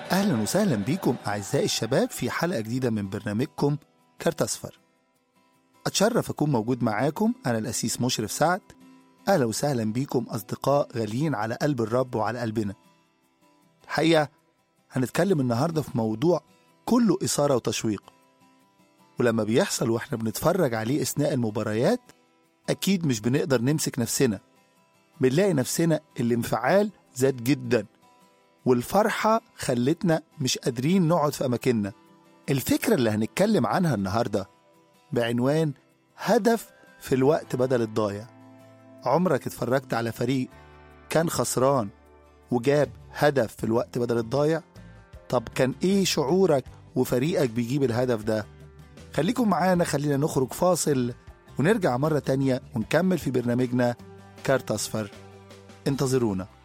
أهلا وسهلا بيكم أعزائي الشباب في حلقة جديدة من برنامجكم كارت أصفر أتشرف أكون موجود معاكم أنا الأسيس مشرف سعد أهلا وسهلا بيكم أصدقاء غاليين على قلب الرب وعلى قلبنا الحقيقة هنتكلم النهاردة في موضوع كله إثارة وتشويق ولما بيحصل وإحنا بنتفرج عليه أثناء المباريات أكيد مش بنقدر نمسك نفسنا بنلاقي نفسنا الانفعال زاد جدا والفرحة خلتنا مش قادرين نقعد في أماكننا الفكرة اللي هنتكلم عنها النهاردة بعنوان هدف في الوقت بدل الضايع عمرك اتفرجت على فريق كان خسران وجاب هدف في الوقت بدل الضايع طب كان ايه شعورك وفريقك بيجيب الهدف ده خليكم معانا خلينا نخرج فاصل ونرجع مرة تانية ونكمل في برنامجنا كارت أصفر انتظرونا